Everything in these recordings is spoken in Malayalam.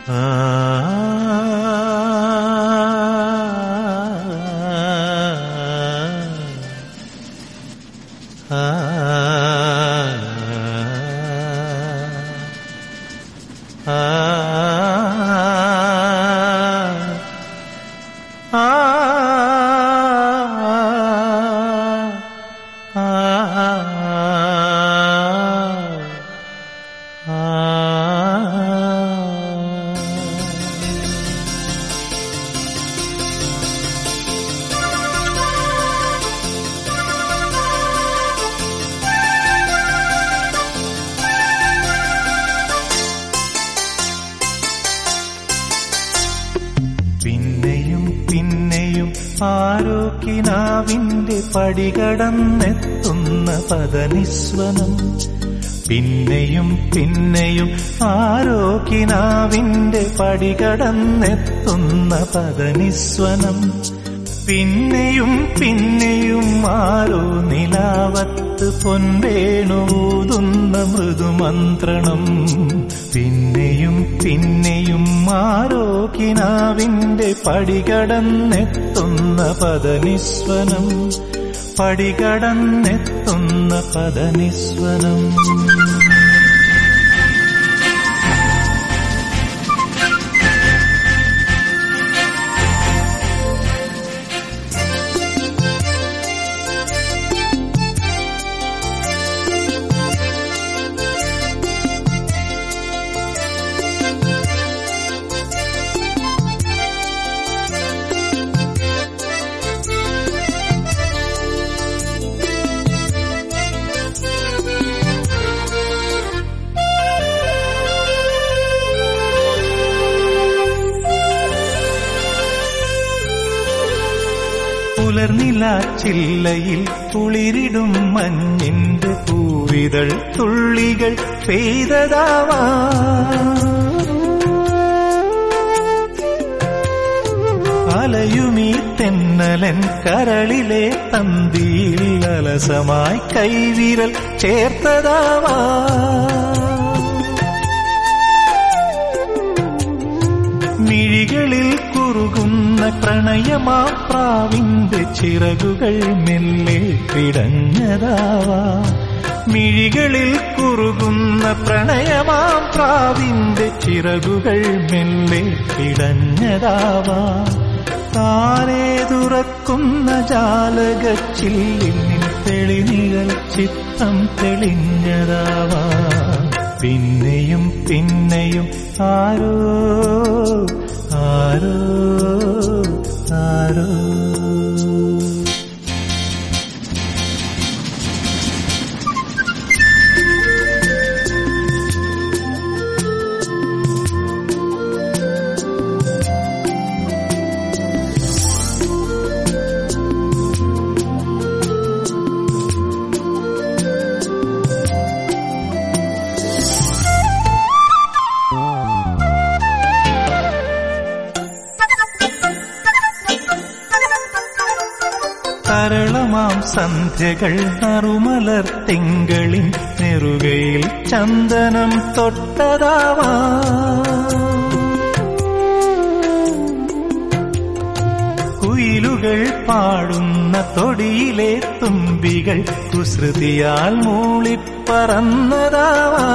പിന്നെയും പിന്നെയും ആരോക്കിനാവിന്റെ പടികടന്നെത്തുന്ന പദനിസ്വനം പിന്നെയും പിന്നെയും ആരോക്കിനാവിന്റെ പടികടന്നെത്തുന്ന പദനിസ്വനം പിന്നെയും പിന്നെയും ആരോ നിലാവത്ത് പൊൻവേണൂതുന്ന മൃദുമന്ത്രണം പിന്നെയും പിന്നെയും ആരോ കിനാവിന്റെ പടികടന്നെത്തുന്ന പദനിസ്വനം പടികടന്നെത്തുന്ന പദനിസ്വനം പുലർനില ചില്ലയിൽ കുളിരിടും മഞ്ഞിന്റെ പൂവിതൾ തുള്ളികൾ പെയ്തതാവാ അലയുമീ തെന്നലൻ കരളിലെ തന്തിയിൽ അലസമായി കൈവിരൽ ചേർത്തതാവാ മിഴികളിൽ കുറുകുന്ന പ്രണയമാ പ്രാവിന്റെ ചിറകുകൾ മെല്ലെ പിടഞ്ഞതാവാ മിഴികളിൽ കുറുകുന്ന പ്രണയമാ പ്രാവിന്റെ ചിറകുകൾ മെല്ലെ പിടഞ്ഞതാവാ താനേ തുറക്കുന്ന ജാലകച്ചില്ലിൽ തെളിനിഴൽ ചിത്തം തെളിഞ്ഞതാവാ പിന്നെയും പിന്നെയും ആരോ ആരോ ആരോ തരളമാം സന്ധ്യകൾ നറുമലർ തിങ്കളിൻ നെറുകയിൽ ചന്ദനം തൊട്ടതാവാ കുയിലുകൾ പാടുന്ന തൊടിയിലെ തുമ്പികൾ കുസൃതിയാൽ മൂളിപ്പറന്നതാവാ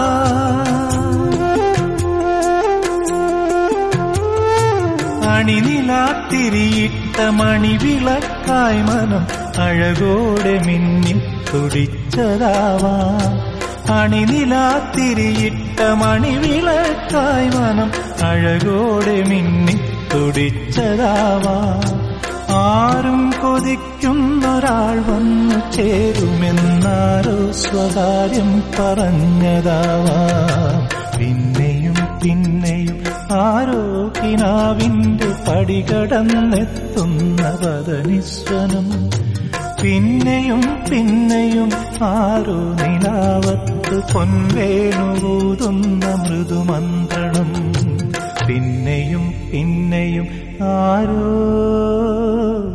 അണിനിലാത്തിരിയിട്ട മണിവിളക്കായി മനം അഴകോടെ മിന്നി തുടിച്ചതാവാ അണിനിലാത്തിരിയിട്ട മണിവിളക്കായി മനം അഴകോടെ മിന്നി തുടിച്ചതാവാ ആരും കൊതിക്കുന്നൊരാൾ വന്നു ചേരുമെന്നാരോ സ്വകാര്യം പറഞ്ഞതാവാ പിന്നെയും പിന്നെയും ആരോ കിനാവിന്റെ പടികടന്നെത്തുന്ന പദനിസ്വനം പിന്നെയും പിന്നെയും ആരോ നിലാവത്ത് പൊൻവേണുകൂതുന്ന മൃദുമന്ത്രണം പിന്നെയും പിന്നെയും ആരോ